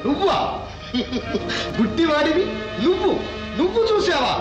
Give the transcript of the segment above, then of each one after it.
నువ్వా గుడ్డివాడివి నువ్వు నువ్వు చూసావా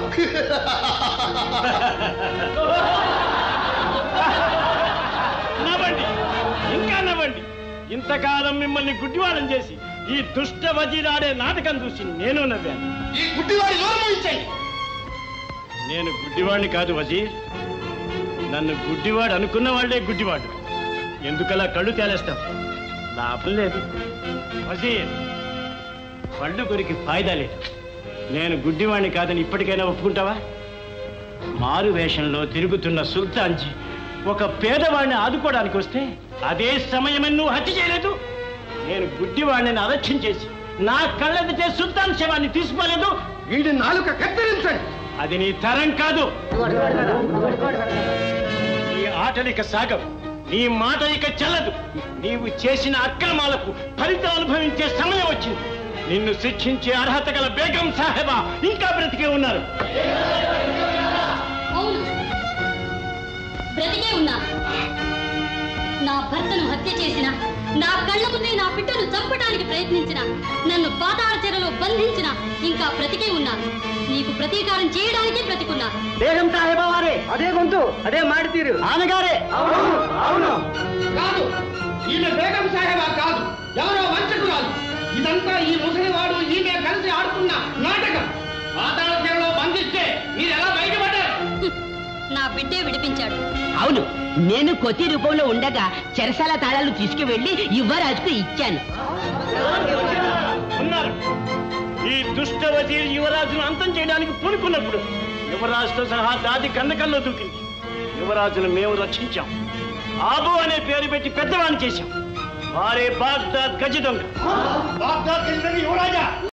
నవ్వండి ఇంకా నవ్వండి ఇంతకాలం మిమ్మల్ని గుడ్డివాడం చేసి ఈ దుష్ట వజీరాడే నాటకం చూసి నేను నవ్వాను ఈ గుడ్డివాడి నోరు మూయించండి నేను గుడ్డివాడిని కాదు వజీర్ నన్ను గుడ్డివాడు అనుకున్న వాళ్ళే గుడ్డివాడు ఎందుకలా కళ్ళు తేలేస్తాం లాభం లేదు వజీర్ పళ్ళు కొరికి ఫాయిదా లేదు నేను గుడ్డివాడిని కాదని ఇప్పటికైనా ఒప్పుకుంటావా మారు వేషంలో తిరుగుతున్న సుల్తాన్జీ ఒక పేదవాడిని ఆదుకోవడానికి వస్తే అదే సమయమని నువ్వు హత్య చేయలేదు నేను గుడ్డివాడిని అలక్ష్యం చేసి నా కళ్ళెదిటే సుల్తాన్ శవాన్ని తీసుకోలేదు వీడి నాలుక కత్తిరించండి అది నీ తరం కాదు నీ ఆటలిక సాగం నీ మాట ఇక చెల్లదు నీవు చేసిన అక్రమాలకు ఫలితం అనుభవించే సమయం వచ్చింది నిన్ను శిక్షించే అర్హత గల బేగం సాహెబా ఇంకా బ్రతికే ఉన్నారు అవును బ్రతికే ఉన్నా నా భర్తను హత్య చేసిన నా కళ్ళ ముందే నా బిడ్డను చంపడానికి ప్రయత్నించిన నన్ను పాతాళ చెరలో బంధించిన ఇంకా బ్రతికే ఉన్నాను నీకు ప్రతీకారం చేయడానికి బ్రతికున్నాను బేగం సాహెబా వారే అదే గొంతు అదే మాట తీరు ఆనగారే అవును కాదు ఈమె బేగం సాహెబా కాదు ఎవరో వంచకురాలు ఇదంతా ఈ ముసలివాడు ఈమె కలిసి ఆడుతున్న నాటకం పాతాళ తీరలో బంధిస్తే మీరు ఎలా బయటపడ్డారు హ్మ్. నా బిడ్డే విడిపించాడు అవును నేను కొత్తి రూపంలో ఉండగా చెరసాల తాళాలు తీసుకువెళ్లి యువరాజుకు ఇచ్చాను ఉన్నారు ఈ దుష్ట వజీర్ యువరాజును అంతం చేయడానికి పూనుకున్నప్పుడు యువరాజుతో సహా దాది కందకల్లో దూకింది యువరాజును మేము రక్షించాం ఆబు అనే పేరు పెట్టి పెద్దవాణ్ణి చేశాం వారే బాగ్దాద్ గజ దొంగ బాగ్దాద్ యువరాజా